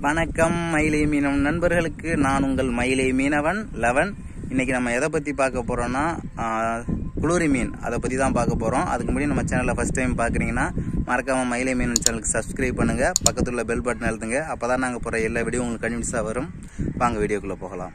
வணக்கம் மயிலை மீனவன் நண்பர்களுக்கு நான் உங்கள் மயிலை மீனவன் லெவன் இன்னைக்கு நம்ம எதை பற்றி பார்க்க போகிறோம்னா குளூரி மீன் அதை பற்றி தான் பார்க்க போகிறோம் அதுக்கு முன்னாடி நம்ம சேனலில் ஃபஸ்ட் டைம் பார்க்குறீங்கன்னா மறக்காமல் மயிலை மீனவன் சேனலுக்கு சப்ஸ்கிரைப் பண்ணுங்கள் பக்கத்தில் உள்ள பெல் பட்டன் அழுத்துங்க அப்போ தான் நாங்கள் போகிற எல்லா வீடியோ உங்களுக்கு கன்வின்ஸாக வரும் வாங்க வீடியோக்குள்ளே போகலாம்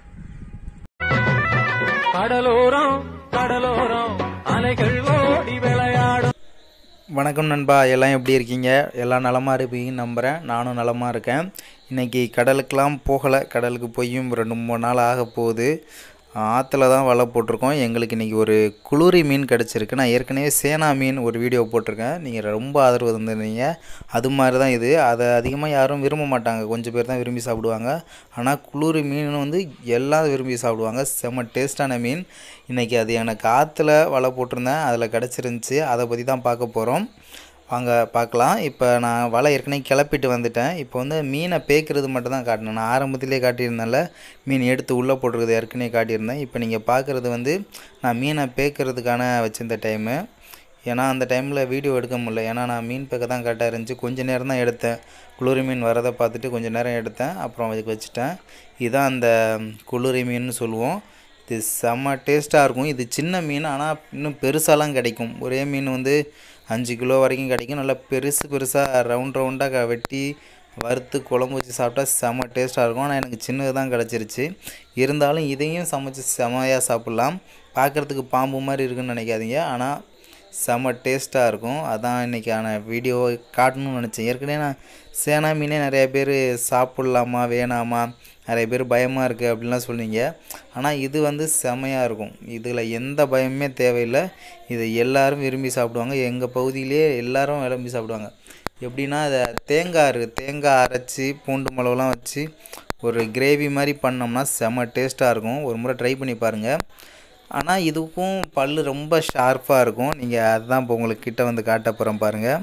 கடலோரம் கடலோரம் அலைகள் ஓடி விளையாடும் வணக்கம் நண்பா எல்லாம் எப்படி இருக்கீங்க எல்லாம் நலமாக இருப்பீங்கன்னு நம்புகிறேன் நானும் நலமாக இருக்கேன் இன்றைக்கி கடலுக்கெலாம் போகலை கடலுக்கு போயும் ரெண்டு மூணு நாள் ஆக போகுது ஆற்றுல தான் வலை போட்டிருக்கோம் எங்களுக்கு இன்றைக்கி ஒரு குளூரி மீன் கிடச்சிருக்கு நான் ஏற்கனவே சேனா மீன் ஒரு வீடியோ போட்டிருக்கேன் நீங்கள் ரொம்ப ஆதரவு தந்துருந்தீங்க அது மாதிரி தான் இது அதை அதிகமாக யாரும் விரும்ப மாட்டாங்க கொஞ்சம் பேர் தான் விரும்பி சாப்பிடுவாங்க ஆனால் குளூரி மீன் வந்து எல்லாம் விரும்பி சாப்பிடுவாங்க செம்ம டேஸ்டான மீன் இன்றைக்கி அது எனக்கு ஆற்றுல வலை போட்டிருந்தேன் அதில் கிடச்சிருந்துச்சி அதை பற்றி தான் பார்க்க போகிறோம் வாங்க பார்க்கலாம் இப்போ நான் வலை ஏற்கனவே கிளப்பிட்டு வந்துட்டேன் இப்போ வந்து மீனை பேக்கிறது மட்டும் தான் காட்டினேன் நான் ஆரம்பத்திலே காட்டியிருந்தேன்ல மீன் எடுத்து உள்ளே போட்டிருக்கிறது ஏற்கனவே காட்டியிருந்தேன் இப்போ நீங்கள் பார்க்குறது வந்து நான் மீனை பேக்கிறதுக்கான வச்சிருந்த டைமு ஏன்னா அந்த டைமில் வீடியோ எடுக்க முடியல ஏன்னா நான் மீன் பேக்க தான் கரெக்டாக இருந்துச்சு கொஞ்சம் நேரம் தான் எடுத்தேன் குளிரி மீன் வரதை பார்த்துட்டு கொஞ்சம் நேரம் எடுத்தேன் அப்புறம் அதுக்கு வச்சுட்டேன் இதுதான் அந்த குளிரி மீன் சொல்லுவோம் இது செம்ம டேஸ்ட்டாக இருக்கும் இது சின்ன மீன் ஆனால் இன்னும் பெருசாலாம் கிடைக்கும் ஒரே மீன் வந்து அஞ்சு கிலோ வரைக்கும் கிடைக்கும் நல்லா பெருசு பெருசாக ரவுண்ட் ரவுண்டாக வெட்டி வறுத்து குழம்பு வச்சு சாப்பிட்டா செம்ம டேஸ்ட்டாக இருக்கும் ஆனால் எனக்கு சின்னது தான் கிடச்சிருச்சு இருந்தாலும் இதையும் சமைச்சு செமையாக சாப்பிட்லாம் பார்க்குறதுக்கு பாம்பு மாதிரி இருக்குன்னு நினைக்காதீங்க ஆனால் செம்ம டேஸ்ட்டாக இருக்கும் அதான் இன்றைக்கான வீடியோ காட்டணும்னு நினச்சேன் ஏற்கனவே நான் சேனா மீனே நிறைய பேர் சாப்பிட்லாமா வேணாமா நிறைய பேர் பயமாக இருக்குது அப்படின்லாம் சொன்னீங்க ஆனால் இது வந்து செமையாக இருக்கும் இதில் எந்த பயமுமே தேவையில்லை இதை எல்லாரும் விரும்பி சாப்பிடுவாங்க எங்கள் பகுதியிலே எல்லாரும் விரும்பி சாப்பிடுவாங்க எப்படின்னா அதை தேங்காய் இருக்குது தேங்காய் அரைச்சி பூண்டு மிளகுலாம் வச்சு ஒரு கிரேவி மாதிரி பண்ணோம்னா செம்ம டேஸ்ட்டாக இருக்கும் ஒரு முறை ட்ரை பண்ணி பாருங்கள் ஆனால் இதுக்கும் பல் ரொம்ப ஷார்ப்பாக இருக்கும் நீங்கள் அதுதான் இப்போ உங்களுக்கு கிட்ட வந்து காட்ட போகிறேன் பாருங்கள்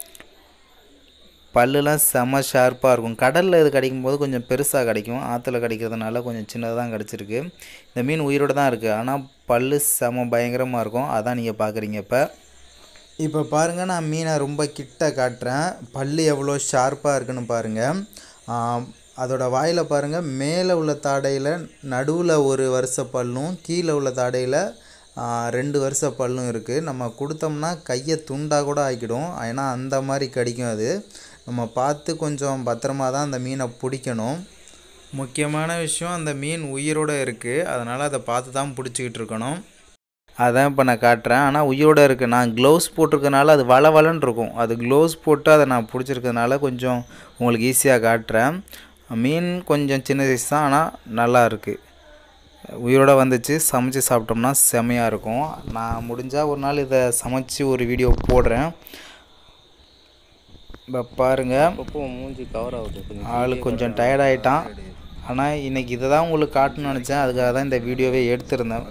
பல்லுலாம் செம ஷார்ப்பாக இருக்கும் கடலில் இது கிடைக்கும் போது கொஞ்சம் பெருசாக கிடைக்கும் ஆற்றுல கிடைக்கிறதுனால கொஞ்சம் சின்னதாக தான் கிடச்சிருக்கு இந்த மீன் உயிரோடு தான் இருக்குது ஆனால் பல் செம பயங்கரமாக இருக்கும் அதான் நீங்கள் பார்க்குறீங்க இப்போ இப்போ பாருங்கள் நான் மீனை ரொம்ப கிட்ட காட்டுறேன் பல் எவ்வளோ ஷார்ப்பாக இருக்குன்னு பாருங்கள் அதோட வாயில் பாருங்கள் மேலே உள்ள தாடையில் நடுவில் ஒரு வருஷ பல்லும் கீழே உள்ள தாடையில் ரெண்டு வருஷ பல்லும் இருக்குது நம்ம கொடுத்தோம்னா கையை துண்டாக கூட ஆக்கிடும் ஏன்னா அந்த மாதிரி கடிக்கும் அது நம்ம பார்த்து கொஞ்சம் பத்திரமா தான் அந்த மீனை பிடிக்கணும் முக்கியமான விஷயம் அந்த மீன் உயிரோடு இருக்குது அதனால் அதை பார்த்து தான் பிடிச்சிக்கிட்டு இருக்கணும் அதான் இப்போ நான் காட்டுறேன் ஆனால் உயிரோடு இருக்குது நான் க்ளவுஸ் போட்டிருக்கனால அது வள வளன்னு இருக்கும் அது க்ளவுஸ் போட்டு அதை நான் பிடிச்சிருக்கிறதுனால கொஞ்சம் உங்களுக்கு ஈஸியாக காட்டுறேன் மீன் கொஞ்சம் சின்ன சைஸ் தான் ஆனால் நல்லா இருக்குது உயிரோட வந்துச்சு சமைச்சு சாப்பிட்டோம்னா செமையாக இருக்கும் நான் முடிஞ்சால் ஒரு நாள் இதை சமைச்சு ஒரு வீடியோ போடுறேன் இப்போ பாருங்கள் மூஞ்சி கவர் ஆகுது ஆள் கொஞ்சம் டயர்ட் ஆகிட்டான் ஆனால் இன்றைக்கி இதை தான் உங்களுக்கு காட்டணும்னு நினச்சேன் அதுக்காக தான் இந்த வீடியோவே எடுத்திருந்தேன்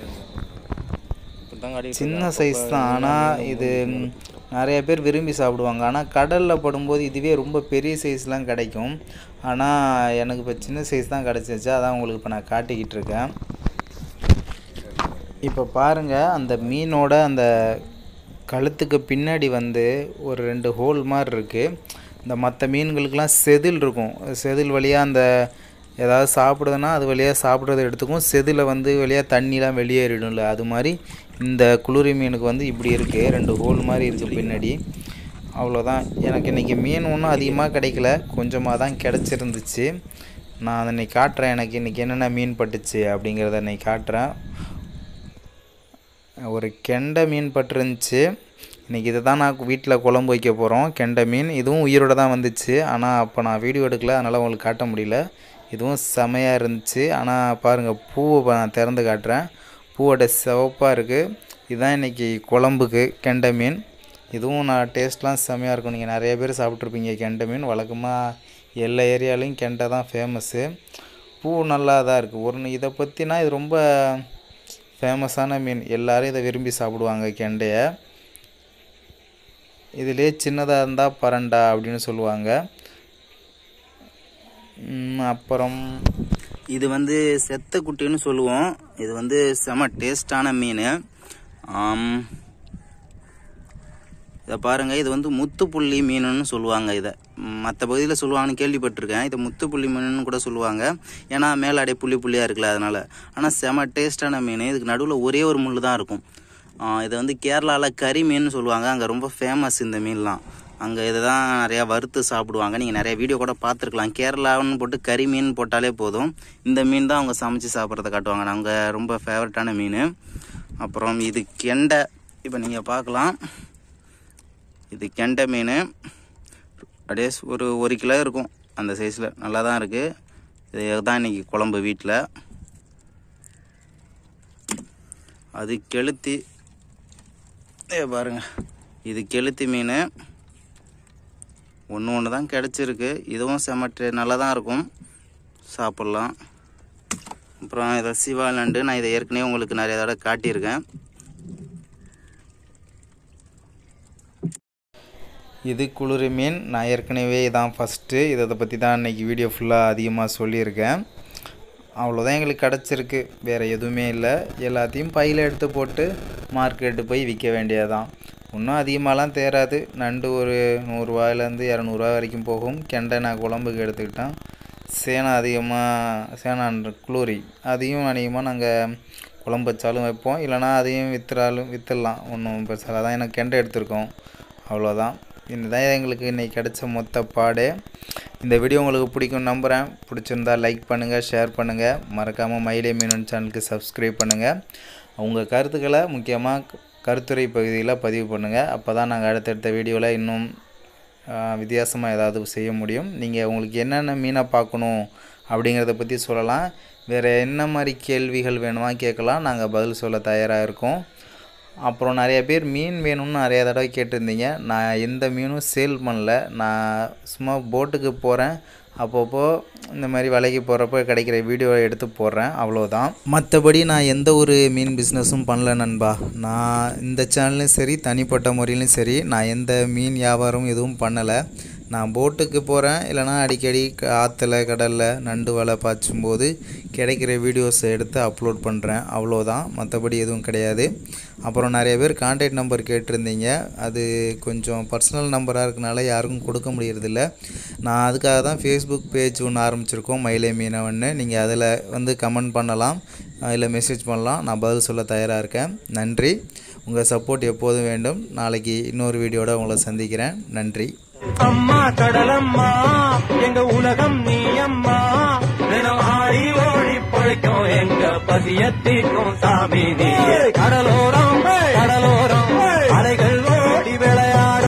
சின்ன சைஸ் தான் ஆனால் இது நிறைய பேர் விரும்பி சாப்பிடுவாங்க ஆனால் கடலில் படும்போது இதுவே ரொம்ப பெரிய சைஸ்லாம் கிடைக்கும் ஆனால் எனக்கு இப்போ சின்ன சைஸ் தான் கிடச்சிருச்சு அதான் உங்களுக்கு இப்போ நான் காட்டிக்கிட்டு இருக்கேன் இப்போ பாருங்கள் அந்த மீனோட அந்த கழுத்துக்கு பின்னாடி வந்து ஒரு ரெண்டு ஹோல் மாதிரி இருக்குது இந்த மற்ற மீன்களுக்கெலாம் செதில் இருக்கும் செதில் வழியாக அந்த ஏதாவது சாப்பிடுதுன்னா அது வழியாக சாப்பிட்றத எடுத்துக்கும் செதில் வந்து வழியாக தண்ணிலாம் வெளியேறிடும்ல அது மாதிரி இந்த குளிரி மீனுக்கு வந்து இப்படி இருக்குது ரெண்டு ஹோல் மாதிரி இருக்குது பின்னாடி அவ்வளோதான் எனக்கு இன்றைக்கி மீன் ஒன்றும் அதிகமாக கிடைக்கல கொஞ்சமாக தான் கிடச்சிருந்துச்சு நான் அதை இன்னைக்கு காட்டுறேன் எனக்கு இன்றைக்கி என்னென்ன மீன் பட்டுச்சு அப்படிங்கிறத இன்னைக்கு காட்டுறேன் ஒரு கெண்டை மீன் பட்டுருந்துச்சு இன்றைக்கி இதை தான் நான் வீட்டில் குழம்பு வைக்க போகிறோம் கெண்டை மீன் இதுவும் உயிரோடு தான் வந்துச்சு ஆனால் அப்போ நான் வீடியோ எடுக்கல அதனால் உங்களுக்கு காட்ட முடியல இதுவும் செமையாக இருந்துச்சு ஆனால் பாருங்கள் பூவை நான் திறந்து காட்டுறேன் பூவோட சிவப்பாக இருக்குது இதுதான் இன்றைக்கி குழம்புக்கு கெண்டை மீன் இதுவும் நான் டேஸ்ட்லாம் செமையாக இருக்கும் நீங்கள் நிறைய பேர் சாப்பிட்ருப்பீங்க கெண்டை மீன் வழக்கமாக எல்லா ஏரியாலையும் கெண்டை தான் ஃபேமஸ்ஸு பூ நல்லா தான் இருக்குது ஒரு இதை பற்றினா இது ரொம்ப ஃபேமஸான மீன் எல்லோரும் இதை விரும்பி சாப்பிடுவாங்க கெண்டையை இதிலே சின்னதாக இருந்தால் பரண்டா அப்படின்னு சொல்லுவாங்க அப்புறம் இது வந்து செத்த குட்டின்னு சொல்லுவோம் இது வந்து செம டேஸ்டான மீன் இதை பாருங்கள் இது வந்து முத்துப்புள்ளி மீனுன்னு சொல்லுவாங்க இதை மற்ற பகுதியில் சொல்லுவாங்கன்னு கேள்விப்பட்டிருக்கேன் இதை முத்துப்புள்ளி மீனுன்னு கூட சொல்லுவாங்க ஏன்னா மேலே அப்படியே புள்ளி புள்ளியாக இருக்குல்ல அதனால் ஆனால் செம டேஸ்டான மீன் இதுக்கு நடுவில் ஒரே ஒரு முள் தான் இருக்கும் ஆஹ் இதை வந்து கேரளாவில் கறி மீன் சொல்லுவாங்க அங்கே ரொம்ப ஃபேமஸ் இந்த மீன்லாம் அங்கே இதை தான் நிறையா வறுத்து சாப்பிடுவாங்க நீங்கள் நிறைய வீடியோ கூட பார்த்துருக்கலாம் கேரளான்னு போட்டு கறி மீன் போட்டாலே போதும் இந்த மீன் தான் அவங்க சமைச்சு சாப்பிட்றத காட்டுவாங்க நாங்கள் ரொம்ப ஃபேவரட்டான மீன் அப்புறம் இது கெண்டை இப்போ நீங்கள் பார்க்கலாம் இது கெண்டை மீன் அப்படியே ஒரு ஒரு கிலோ இருக்கும் அந்த சைஸில் நல்லா தான் இருக்குது இது தான் இன்றைக்கி குழம்பு வீட்டில் அது கெளுத்தி ஏ பாருங்க இது கெளுத்தி மீன் ஒன்று ஒன்று தான் கிடச்சிருக்கு இதுவும் செமட்டு நல்லா தான் இருக்கும் சாப்பிட்லாம் அப்புறம் இதை சிவா நண்டு நான் இதை ஏற்கனவே உங்களுக்கு நிறைய தடவை காட்டியிருக்கேன் இது குளிர் மீன் நான் ஏற்கனவே இதான் ஃபஸ்ட்டு இதை பற்றி தான் இன்றைக்கி வீடியோ ஃபுல்லாக அதிகமாக சொல்லியிருக்கேன் அவ்வளோதான் எங்களுக்கு கிடச்சிருக்கு வேறு எதுவுமே இல்லை எல்லாத்தையும் பையில் எடுத்து போட்டு மார்க்கெட்டு போய் விற்க வேண்டியதுதான் இன்னும் அதிகமாகலாம் தேராது நண்டு ஒரு நூறுரூவாயிலேருந்து இரநூறுவா வரைக்கும் போகும் கெண்டை நான் குழம்புக்கு எடுத்துக்கிட்டேன் சேனை அதிகமாக சேனான்ற குளூரி அதையும் அதிகமாக நாங்கள் குழம்பு வச்சாலும் வைப்போம் இல்லைனா அதையும் விற்றுறாலும் விற்றுடலாம் ஒன்றும் பெருசாக தான் எனக்கு கெண்டை எடுத்திருக்கோம் அவ்வளோதான் இதுதான் எங்களுக்கு இன்றைக்கி கிடைச்ச மொத்த பாடு இந்த வீடியோ உங்களுக்கு பிடிக்கும் நம்புகிறேன் பிடிச்சிருந்தா லைக் பண்ணுங்கள் ஷேர் பண்ணுங்கள் மறக்காமல் மயிலே மீனன் சேனலுக்கு சப்ஸ்கிரைப் பண்ணுங்கள் உங்கள் கருத்துக்களை முக்கியமாக கருத்துரை பகுதியில் பதிவு பண்ணுங்கள் அப்போ தான் நாங்கள் அடுத்தடுத்த வீடியோவில் இன்னும் வித்தியாசமாக ஏதாவது செய்ய முடியும் நீங்கள் உங்களுக்கு என்னென்ன மீனை பார்க்கணும் அப்படிங்கிறத பற்றி சொல்லலாம் வேறு என்ன மாதிரி கேள்விகள் வேணுமா கேட்கலாம் நாங்கள் பதில் சொல்ல தயாராக இருக்கோம் அப்புறம் நிறைய பேர் மீன் வேணும்னு நிறைய தடவை கேட்டிருந்தீங்க நான் எந்த மீனும் சேல் பண்ணல நான் சும்மா போட்டுக்கு போகிறேன் அப்பப்போ இந்த மாதிரி வலைக்கு போகிறப்ப கிடைக்கிற வீடியோ எடுத்து போடுறேன் அவ்வளோதான் மற்றபடி நான் எந்த ஒரு மீன் பிஸ்னஸும் பண்ணல நண்பா நான் இந்த சேனல்லையும் சரி தனிப்பட்ட முறையிலும் சரி நான் எந்த மீன் வியாபாரமும் எதுவும் பண்ணலை நான் போட்டுக்கு போகிறேன் இல்லைனா அடிக்கடி க- ஆற்றுல கடலில் நண்டு வலை பாய்ச்சும்போது கிடைக்கிற வீடியோஸை எடுத்து அப்லோட் பண்ணுறேன் அவ்வளோதான் மற்றபடி எதுவும் கிடையாது அப்புறம் நிறைய பேர் கான்டாக்ட் நம்பர் கேட்டிருந்தீங்க அது கொஞ்சம் பர்சனல் நம்பராக இருக்கனால யாருக்கும் கொடுக்க முடியறதில்ல நான் அதுக்காக தான் ஃபேஸ்புக் பேஜ் ஒன்று ஆரம்பிச்சிருக்கோம் மயிலே மீனவன்னு நீங்கள் அதில் வந்து கமெண்ட் பண்ணலாம் இல்லை மெசேஜ் பண்ணலாம் நான் பதில் சொல்ல தயாராக இருக்கேன் நன்றி உங்கள் சப்போர்ட் எப்போதும் வேண்டும் நாளைக்கு இன்னொரு வீடியோட உங்களை சந்திக்கிறேன் நன்றி அம்மா கடலம்மா எங்க உலகம் நீ அம்மா தினம் ஆடி ஓடி பொழைக்கும் எங்க பசியத்திற்கும் சாமி நீ கடலோரம் கடலோரம்